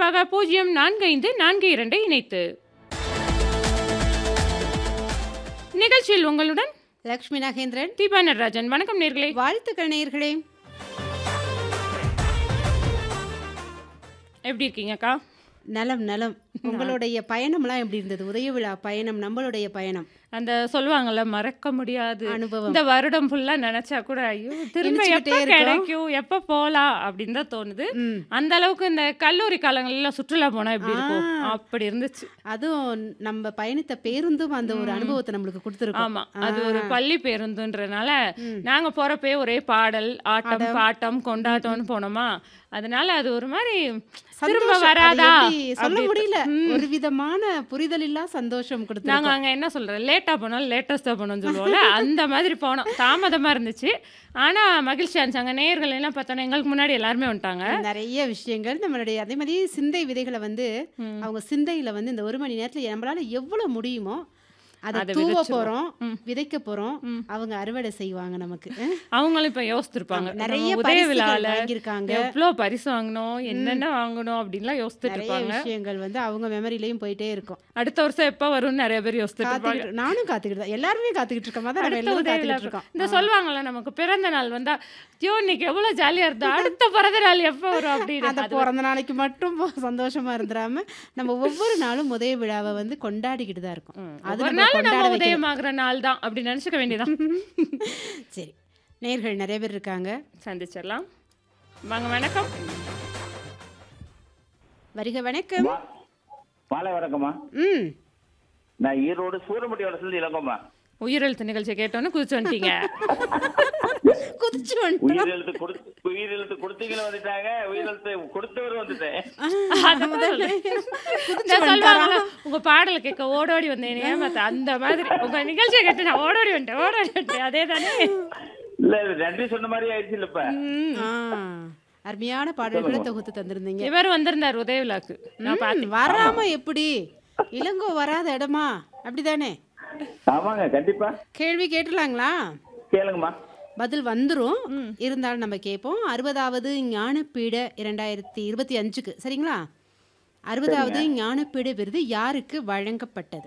கண்டிப்பாக பூஜ்ஜியம் நான்கு ஐந்து நான்கு இரண்டை இணைத்து நிகழ்ச்சியில் உங்களுடன் லக்ஷ்மி நாகேந்திரன் தீபா நடராஜன் வணக்கம் நேர்களே வாழ்த்துக்கள் நேயர்களே எப்படி இருக்கீங்க அக்கா நலம் நலம் உங்களுடைய பயணம்லாம் எப்படி இருந்தது உதய விழா பயணம் நம்மளுடைய பயணம் அந்த சொல்லுவாங்கல்ல மறக்க முடியாது அனுபவம் இந்த வருடம் ஃபுல்லா நினைச்சா கூட ஐயோ திரும்ப இனிச்சுக்கிட்டே எப்ப இருக்கும். கிடைக்கும் எப்ப போலாம் அப்படின்னு தான் தோணுது ம். அந்த அளவுக்கு இந்த கல்லூரி காலங்கள்ல சுற்றுலா போனா எப்படி இருக்கும் ஆ. அப்படி இருந்துச்சு அதுவும் நம்ம பயணித்த பேருந்தும் அந்த ஒரு அனுபவத்தை நம்மளுக்கு கொடுத்துருக்கோம் ஆமா அது ஒரு பள்ளி பேருந்துன்றனால ம். நாங்க போறப்பே ஒரே பாடல் ஆட்டம் பாட்டம் கொண்டாட்டம்னு போனோமா அதனால அது ஒரு மாதிரி திரும்ப சந்தோஷம். அது வராதா எப்படி சொல்ல அப்படி முடியல ம். ஒரு விதமான புரிதல் இல்லா சந்தோஷம் நாங்க கொடுத்துருக்கோம் அங்க என்ன சொல்றோம் லேட்டா போனோம் லேட்டஸ்டா போனோம்னு சொல்லுவோம்ல அந்த மாதிரி போனோம் தாமதமா இருந்துச்சு ஆனா மகிழ்ச்சியா இருந்துச்சு அங்க நேயர்கள் எல்லாம் பார்த்தோன்னா எங்களுக்கு முன்னாடி எல்லாருமே வந்துட்டாங்க நிறைய விஷயங்கள் நம்மளுடைய அதே மாதிரி சிந்தை விதைகளை வந்து ம். அவங்க சிந்தையில வந்து இந்த ஒரு மணி நேரத்துல நம்மளால எவ்வளவு முடியுமோ அதை அதை தூவ விதைச்சிருவோம். போறோம் ம். விதைக்க போறோம் ம். அவங்க அறுவடை செய்வாங்க நமக்கு அவங்களும் இப்ப யோசிச்சிருப்பாங்க நிறைய நம்ம உதய பரிசுகள் விழால வாங்கியிருக்காங்க எவ்வளோ பரிசு வாங்கணும் என்னென்ன வாங்கணும் அப்படின்லாம் யோசிச்சுட்டு நிறைய இருப்பாங்க விஷயங்கள் வந்து அவங்க மெமரிலையும் போயிட்டே இருக்கும் அடுத்த வருஷம் எப்ப வரும்னு நிறைய பேர் யோசிச்சுட்டு இருப்பாங்க காத்துக்கிட்டு நானும் காத்துக்கிட்டு தான் எல்லாருமே காத்துக்கிட்டு இருக்கோம் அதான் நம்ம அடுத்த எல்லாரும் உதய விழா காத்துக்கிட்டு இருக்கோம் இந்த சொல்லுவாங்கல்ல நமக்கு பிறந்த நாள் வந்தா ஐயோ இன்னைக்கு எவ்வளவு ஜாலியா இருந்தா அடுத்த பிறந்த நாள் எப்ப வரும் அப்படின்னு அந்த அது பிறந்த நாளைக்கு மட்டும் போ- சந்தோஷமா இருந்துடாம நம்ம ஒவ்வொரு நாளும் உதய விழாவை வந்து கொண்டாடிக்கிட்டு தான் இருக்கோம் அது ஒரு நம்ம நாள் கொண்டாட நம்ம வைக்கணும். உதயமாகிற நாள் தான் அப்படி நினைச்சுக்க வேண்டியதான் சரி நேர்கள் நிறைய பேர் இருக்காங்க சந்திச்சிடலாம் வாங்க வணக்கம் வருக வணக்கம் மா- மாலை வணக்கம்மா ம் நான் ஈரோடு சூரமுட்டி வளர்ந்து இளங்கம்மா உயிரெழுத்து நிகழ்ச்சியை கேட்டோன்னு குதிச்சு வந்துட்டீங்க குதிச்சு வந்துட்டோம் உயிரெழுத்து கொடுத்து உயிரெழுத்து கொடுத்தீங்களும் வந்துட்டாங்க உயிரெழுத்து கொடுத்தவரும் வந்துட்டேன் அதான் சொல்றேன். இந்த சொல்லுவாங்கல்ல, உங்க பாடலை கேட்க ஓடோடி வந்தேன் ஏமாத்த அந்த மாதிரி உங்க நிகழ்ச்சியை கேட்டு நான் ஓடோடி வந்துட்டேன் ஓடோடி வந்துட்டேன் அதே தானே இல்ல இது நன்றி சொன்ன மாதிரி ஆயிடுச்சு இல்ல இப்ப ஆ, அருமையான பாடல்களை தொகுத்து தந்திருந்தீங்க இவர் வந்திருந்தார் உதய விழாக்கு நான் ம், வராம எப்படி இளங்கோ வராத இடமா அப்படிதானே ஆமாங்க கண்டிப்பா கேள்வி கேட்டுலாங்களா கேளுங்கம்மா பதில் வந்துரும் இருந்தாலும் நம்ம கேட்போம் அறுபதாவது ஞானப்பீட இரண்டாயிரத்தி இருபத்தி அஞ்சுக்கு சரிங்களா அறுபதாவது ஞானப்பீட விருது யாருக்கு வழங்கப்பட்டது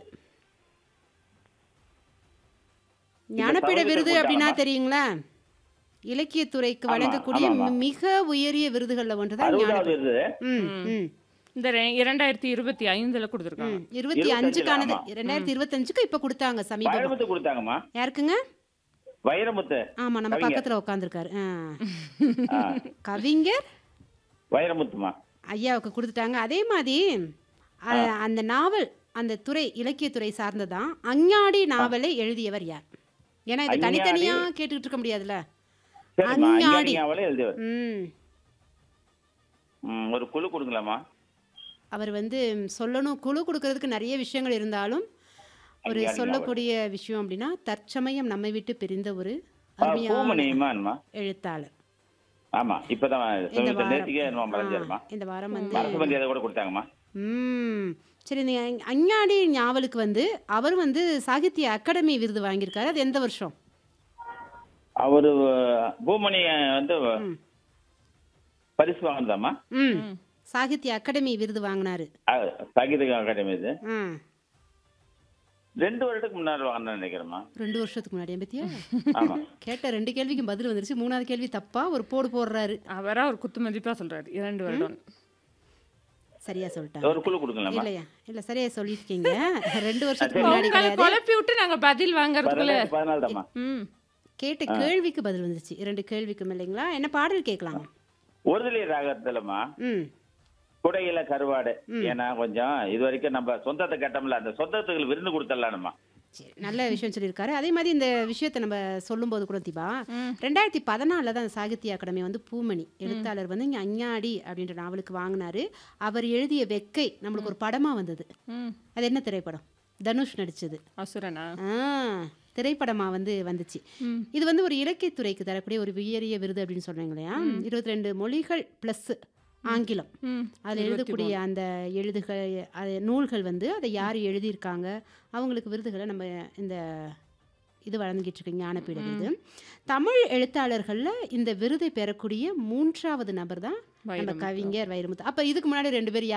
ஞானப்பீட தவறு விருது அப்படின்னா போட்டாங்கம்மா. தெரியுங்களா இலக்கியத்துறைக்கு ஆமா, வழங்கக்கூடிய ஆமா, ஆமா. மிக உயரிய விருதுகள்ல ஒன்றுதான் அறுபதாவது ஞான இது ம் ம் இந்த ரெ- இரண்டாயிரத்தி இருபத்தி ஐந்துல கொடுத்துருக்காங்க ம். இருபத்தி இருபத்தஞ்சுல, அஞ்சுக்கானது ஆமா. ரெண்டாயிரத்தி இருபத்தஞ்சுக்கு இப்ப கொடுத்தாங்க சமீபமா வைரமுத்து கொடுத்தாங்கம்மா யாருக்குங்க வைரமுத்து ஆமா நம்ம கவிஞர். பக்கத்துல உட்காந்துருக்காரு ஆ, கவிஞர் வைரமுத்துமா ஐயாவுக்கு கொடுத்துட்டாங்க அதே மாதிரி அ- அந்த நாவல் அந்த துறை இலக்கியத்துறை சார்ந்ததான் அஞ்ஞாடி நாவலை எழுதியவர் யார் ஏன்னா இது அஞ்ஞாடி? தனித்தனியா கேட்டுக்கிட்டு இருக்க முடியாதுல்ல சரிம்மா அஞ்ஞாடி. அவளே எழுதியவர் ம் ம், ஒரு குழு கொடுங்களாம்மா அவர் வந்து சொல்லணும் குழு கொடுக்கறதுக்கு நிறைய விஷயங்கள் இருந்தாலும் ஒரு அஞ்ஞாடி சொல்லக்கூடிய விஷயம் அப்படின்னா தற்சமயம் நம்மை விட்டு பிரிந்த ஒரு ஆ, அருமையான பூமணியம்மான்மா எழுத்தாளர் ஆமா இப்பதான் இந்த சமீப வாரம் நேற்றுக்கே என்னமோ மறைஞ்சாருமா ஆ, இந்த வாரம் வந்து மரசு மந்தியாதை கூட கொடுத்தாங்கம்மா ம் சரி இந்த அஞ்- அஞ்ஞாடி நாவலுக்கு வந்து அவர் வந்து சாகித்ய அகாடமி விருது வாங்கியிருக்காரு அது எந்த வருஷம் அவரு பூமணி வந்து பரிசு வாங்கினதாம்மா ம் சாகித்ய அகாடமி விருது வாங்கினாரு சங்கீத அகாடமி இது ஆ ரெண்டு வருடத்துக்கு முன்னாடி வாங்கினேன் நினைக்கிறேம்மா ரெண்டு வருஷத்துக்கு முன்னாடி பத்தியா ஆமா கேட்ட ரெண்டு கேள்விக்கும் பதில் வந்துருச்சு மூணாவது கேள்வி தப்பா ஒரு போடு போடுறாரு அவரா ஒரு குத்து மதிப்பா சொல்றாரு இரண்டு வருடம் சரியா சொல்லிட்டாங்க ஒரு குழு கொடுங்களாம்மா இல்லையா இல்ல சரியா சொல்லியிருக்கீங்க ரெண்டு வருஷத்துக்கு முன்னாடி உங்களை கிடையாது குழப்பி விட்டு நாங்க பதில் வாங்குறதுக்குள்ள பதினாலு பதினாலு தாம்மா ம் கேட்ட கேள்விக்கு பதில் வந்துருச்சு இரண்டு கேள்விக்கும் இல்லைங்களா என்ன பாடல் கேட்கலாம் ஒருதலை ராகத்துலம்மா ம் குடையில கருவாடு ஏன்னா கொஞ்சம் இது வரைக்கும் நம்ம சொந்தத்தை கட்டம்ல அந்த சொந்தத்துக்கு விருந்து கொடுத்துடலாம்மா சரி நல்ல விஷயம் சொல்லியிருக்காரு அதே மாதிரி இந்த விஷயத்தை நம்ம சொல்லும்போது கூட தீபா ரெண்டாயிரத்தி பதினாலில் தான் சாகித்ய அகாடமி வந்து பூமணி எழுத்தாளர் வந்து இங்கே அஞ்ஞாடி அப்படின்ற நாவலுக்கு வாங்கினாரு அவர் எழுதிய வெக்கை நம்மளுக்கு ஒரு படமாக வந்தது ம் அது என்ன திரைப்படம் தனுஷ் நடிச்சது அசுரனா ஆ திரைப்படமாக வந்து வந்துச்சு இது வந்து ஒரு இலக்கியத்துறைக்கு தரக்கூடிய ஒரு உயரிய விருது அப்படின்னு சொல்றாங்க இல்லையா இருபத்தி ரெண்டு மொழிகள் ப்ளஸ் ஆங்கிலம் ம் அதில் எழுதக்கூடிய அந்த எழுதுகள் அது நூல்கள் வந்து அதை யார் எழுதியிருக்காங்க அவங்களுக்கு விருதுகளை நம்ம இந்த இது வழங்கிட்டு இருக்கு ஞானபீட விருது தமிழ் எழுத்தாளர்களில் இந்த விருதை பெறக்கூடிய மூன்றாவது நபர் தான் நம்ம வைரமுத்து. கவிஞர் வைரமுத்து அப்போ இதுக்கு முன்னாடி ரெண்டு பேர்